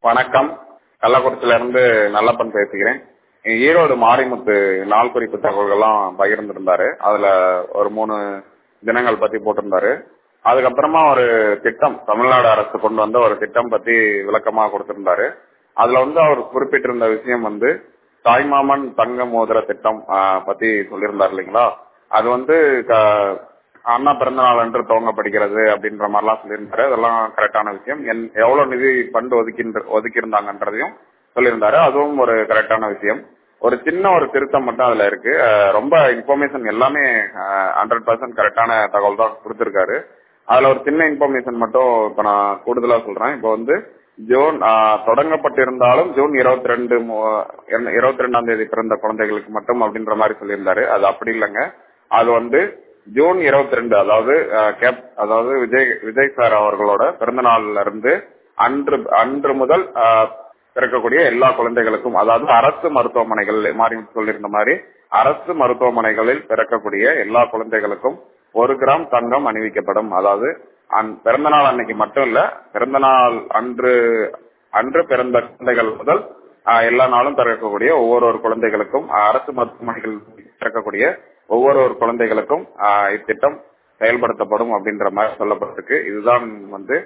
வணக்கம் கள்ளக்குறிச்சியில இருந்து நல்லப்பன் பேசுகிறேன் ஈரோடு மாரிமுத்து நாள் குறிப்பு தகவல்கள்லாம் பகிர்ந்திருந்தாரு அதுல ஒரு மூணு தினங்கள் பத்தி போட்டிருந்தாரு அதுக்கப்புறமா ஒரு திட்டம் தமிழ்நாடு அரசு கொண்டு வந்த ஒரு திட்டம் பத்தி விளக்கமா கொடுத்திருந்தாரு அதுல வந்து அவர் குறிப்பிட்டிருந்த விஷயம் வந்து தாய்மாமன் தங்க மோதிர திட்டம் ஆஹ், பத்தி சொல்லியிருந்தார் இல்லைங்களா அது வந்து க- அண்ணா பிறந்த நாள் அன்று துவங்கப்படுகிறது அப்படின்ற மாதிரிலாம் சொல்லியிருந்தாரு அதெல்லாம் கரெக்டான விஷயம் என்- எவ்வளவு நிதி ஃபண்ட் ஒதுக்கின்ற ஒதுக்கியிருந்தாங்கன்றதையும் சொல்லியிருந்தாரு அதுவும் ஒரு கரெக்டான விஷயம் ஒரு சின்ன ஒரு திருத்தம் மட்டும் அதுல இருக்கு அஹ், ரொம்ப இன்ஃபர்மேஷன் எல்லாமே ஹண்ட்ரட் பர்சன்ட் கரெக்டான தகவல் தான் கொடுத்திருக்காரு அதுல ஒரு சின்ன இன்ஃபர்மேஷன் மட்டும் இப்ப நான் கூடுதலா சொல்றேன் இப்போ வந்து ஜூன் ஆஹ், தொடங்கப்பட்டிருந்தாலும் ஜூன் இருபத்தி ரெண்டு இருபத்தி ரெண்டாம் தேதி பிறந்த குழந்தைகளுக்கு மட்டும் அப்படின்ற மாதிரி சொல்லியிருந்தாரு அது அப்படி இல்லைங்க அது வந்து ஜூன் இருபத்தி ரெண்டு அதாவது ஆஹ், கேப் அதாவது விஜய் விஜய் சார் அவர்களோட பிறந்த நாள்ல இருந்து அன்று அன்று முதல் ஆஹ், பிறக்கக்கூடிய எல்லா குழந்தைகளுக்கும் அதாவது அரசு மருத்துவமனைகள் மாறி சொல்லியிருந்த மாதிரி அரசு மருத்துவமனைகளில் பிறக்கக்கூடிய எல்லா குழந்தைகளுக்கும் ஒரு கிராம் தங்கம் அணிவிக்கப்படும் அதாவது அந்- பிறந்த நாள் அன்னைக்கு மட்டும் இல்ல பிறந்த நாள் அன்று அன்று பிறந்த குழந்தைகள் முதல் ஆஹ், எல்லா நாளும் பிறக்கக்கூடிய ஒவ்வொரு ஒரு குழந்தைகளுக்கும் ஆஹ், அரசு மருத்துவமனைகள் பிறக்கக்கூடிய ஒவ்வொரு ஒரு குழந்தைகளுக்கும் ஆஹ், இத்திட்டம் செயல்படுத்தப்படும் அப்படின்ற மாதிரி சொல்லப்பட்டிருக்கு இதுதான் வந்து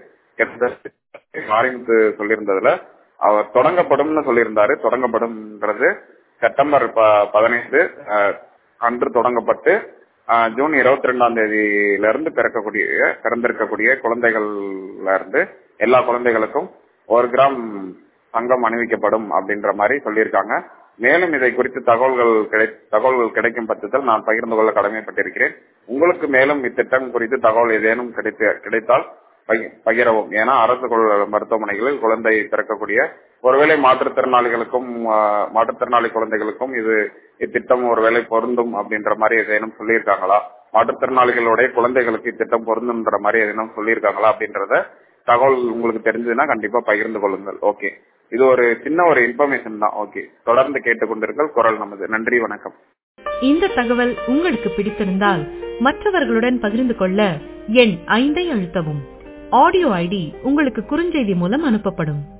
மாரிமுத்து சொல்லியிருந்ததுல அவர் தொடங்கப்படும்னு சொல்லியிருந்தாரு தொடங்கப்படும்ன்றது செப்டம்பர் ப- பதினைந்து ஆஹ், அன்று தொடங்கப்பட்டு ஆஹ், ஜூன் இருபத்தி ரெண்டாம் தேதியில இருந்து பிறக்கக்கூடிய பிறந்திருக்கக்கூடிய குழந்தைகள்ல இருந்து எல்லா குழந்தைகளுக்கும் ஒரு கிராம் தங்கம் அணிவிக்கப்படும் அப்படின்ற மாதிரி சொல்லியிருக்காங்க மேலும் இதை குறித்து தகவல்கள் கிடை தகவல்கள் கிடைக்கும் பட்சத்தில் நான் பகிர்ந்து கொள்ள கடமைப்பட்டிருக்கிறேன் உங்களுக்கு மேலும் இத்திட்டம் குறித்து தகவல் ஏதேனும் கிடைத்து கிடைத்தால் பகி- பகிரவும் ஏன்னா அரசு குழ- மருத்துவமனைகளில் குழந்தை பிறக்கக்கூடிய ஒருவேளை மாற்றுத்திறனாளிகளுக்கும் ஆஹ், மாற்றுத்திறனாளி குழந்தைகளுக்கும் இது இத்திட்டம் ஒருவேளை பொருந்தும் அப்படின்ற மாதிரி ஏதேனும் சொல்லியிருக்காங்களா மாற்றுத்திறனாளிகளுடைய குழந்தைகளுக்கு இத்திட்டம் பொருந்தும்ன்ற மாதிரி ஏதேனும் சொல்லியிருக்காங்களா அப்படின்றத தகவல் உங்களுக்கு தெரிஞ்சதுன்னா கண்டிப்பா பகிர்ந்து கொள்ளுங்கள் ஓகே இது ஒரு சின்ன ஒரு இன்ஃபர்மேஷன் தான் ஓகே தொடர்ந்து கேட்டுக்கொண்டிருங்கள் குரல் நமது நன்றி வணக்கம் இந்த தகவல் உங்களுக்கு பிடித்திருந்தால் மற்றவர்களுடன் பகிர்ந்து கொள்ள எண் ஐந்தை அழுத்தவும் ஆடியோ ஐடி உங்களுக்கு குறுஞ்செய்தி மூலம் அனுப்பப்படும்